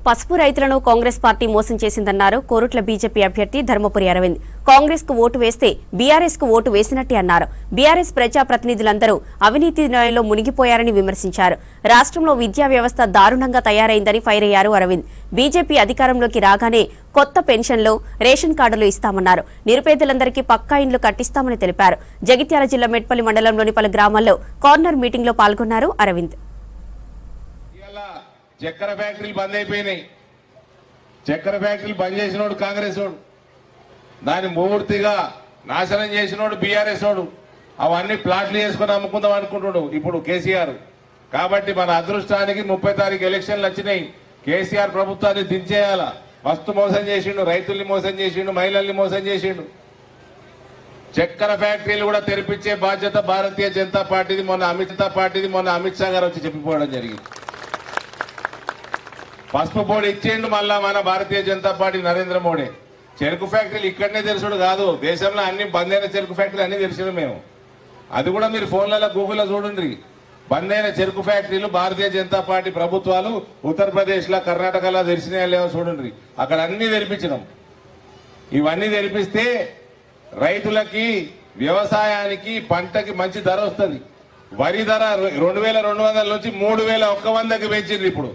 పసుపు రైతులను కాంగ్రెస్ పార్టీ మోసం చేసిందన్నారు కోరుట్ల బీజేపీ అభ్యర్థి ధర్మపురి అరవింద్ కాంగ్రెస్ కు ఓటు వేస్తే బీఆర్ఎస్ కు ఓటు వేసినట్టే అన్నారు బీఆర్ఎస్ ప్రజాప్రతినిధులందరూ అవినీతిలో మునిగిపోయారని విమర్శించారు రాష్ట్రంలో విద్యా వ్యవస్థ దారుణంగా తయారైందని ఫైర్ అయ్యారు అరవింద్ బీజేపీ అధికారంలోకి రాగానే కొత్త పెన్షన్లు రేషన్ కార్డులు ఇస్తామన్నారు నిరుపేదలందరికీ పక్కా ఇండ్లు కట్టిస్తామని తెలిపారు జగిత్యాల జిల్లా మెట్పల్లి మండలంలోని పలు గ్రామాల్లో కార్నర్ మీటింగ్ లో పాల్గొన్నారు అరవింద్ ఇవాళ చక్కెర ఫ్యాక్టరీలు బంద్ అయిపోయినాయి చక్కెర ఫ్యాక్టరీలు బంద్ చేసినోడు కాంగ్రెస్ వాడు దాన్ని పూర్తిగా నాశనం చేసినోడు బీఆర్ఎస్ వాడు అవన్నీ ప్లాట్లు చేసుకుని అమ్ముకుందాం అనుకుంటున్నాడు ఇప్పుడు కేసీఆర్ కాబట్టి మన అదృష్టానికి ముప్పై తారీఖు ఎలక్షన్లు వచ్చినాయి కేసీఆర్ ప్రభుత్వాన్ని దించేయాల మస్తు మోసం చేసిండు రైతుల్ని మోసం చేసిండు మహిళల్ని మోసం చేసిండు చక్కెర ఫ్యాక్టరీలు కూడా తెరిపించే బాధ్యత భారతీయ జనతా పార్టీది మొన్న అమిత్ జనతా పార్టీది మొన్న అమిత్ షా గారు వచ్చి చెప్పిపోవడం జరిగింది పసుపు పొడి ఇచ్చేయండు మళ్ళా మన భారతీయ జనతా పార్టీ నరేంద్ర మోడీ చెరుకు ఫ్యాక్టరీలు ఇక్కడనే తెలుసుడు కాదు దేశంలో అన్ని బంద్ అయిన చెరుకు ఫ్యాక్టరీలు అన్ని తెలిసిన మేము అది కూడా మీరు ఫోన్లలో గూగుల్లో చూడండి బంద్ అయిన చెరుకు ఫ్యాక్టరీలు భారతీయ జనతా పార్టీ ప్రభుత్వాలు ఉత్తరప్రదేశ్లో కర్ణాటకలో తెరిచినాయో లేవో చూడండి అక్కడ అన్ని తెరిపించినాం ఇవన్నీ తెరిపిస్తే రైతులకి వ్యవసాయానికి పంటకి మంచి ధర వస్తుంది వరి ధర రెండు వేల రెండు వందల నుంచి మూడు వేల ఒక్క వందకి పెంచింది ఇప్పుడు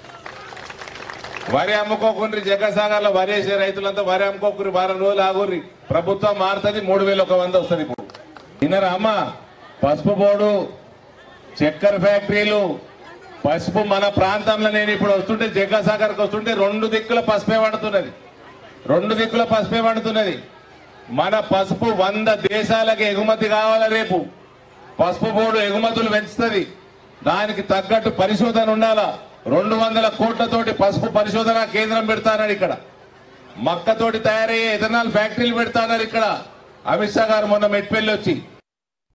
వరి అమ్ముకోకుండ్రి జగసాగర్లో వరి వేసే రైతులంతా వరి అమ్ముకోకురి వారం రోజులు ఆగుర్రి ప్రభుత్వం మారుతుంది మూడు వేల ఒక వంద వస్తుంది ఇప్పుడు విన్నరా అమ్మ పసుపు బోర్డు చక్కెర ఫ్యాక్టరీలు పసుపు మన ప్రాంతంలో నేను ఇప్పుడు వస్తుంటే జగ్గాసాగర్కి వస్తుంటే రెండు దిక్కుల పసుపే పడుతున్నది రెండు దిక్కుల పసుపే పడుతున్నది మన పసుపు వంద దేశాలకు ఎగుమతి కావాల రేపు పసుపు బోర్డు ఎగుమతులు పెంచుతుంది దానికి తగ్గట్టు పరిశోధన ఉండాలా రెండు వందల కోట్లతోటి పసుపు పరిశోధన కేంద్రం పెడతానని ఇక్కడ మక్కతోటి తయారయ్యే ఎథనాల్ ఫ్యాక్టరీలు పెడతానని ఇక్కడ అమిత్ షా గారు మొన్న మెట్పల్లి వచ్చి